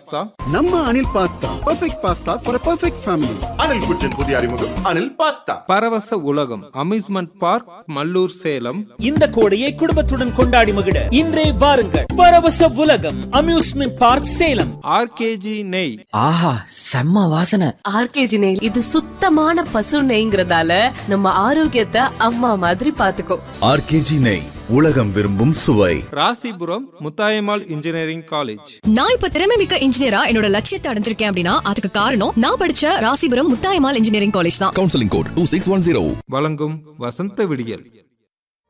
pasta நம்ம Anil pasta perfect pasta for perfect family Anil குச்சின் புதிய அறிமுகம் அனில் பாஸ்தா பரவச உலகம் அம்யூஸ்மெண்ட் பார்க் மல்லூர் சேலம் இந்த கோடையை குடும்பத்துடன் கொண்டாடி மகிழ இன்றே வாருங்கள் பரவச உலகம் அம்யூஸ்மெண்ட் பார்க் சேலம் ஆர்கேஜி நெய் ஆஹா செம்ம வாசனை ஆர்கேஜி நெய் இது சுத்தமான பசு நெய்ங்கிறதால நம்ம ஆரோக்கியத்தை அம்மா மாதிரி பாத்துக்கோ ஆர்கேஜி நெய் உலகம் விரும்பும் சுவை ராசிபுரம் முத்தாயம்மாள் இன்ஜினியரிங் காலேஜ் நான் இப்ப திறமை மிக்க இன்ஜினியரா என்னோட லட்சியத்தை அடைஞ்சிருக்கேன் அப்படின்னா அதுக்கு காரணம் நான் படிச்ச ராசிபுரம் முத்தாயமால் இன்ஜினியரிங் காலேஜ் தான் counselling code two six one zero வழங்கும் வசந்த விடியல்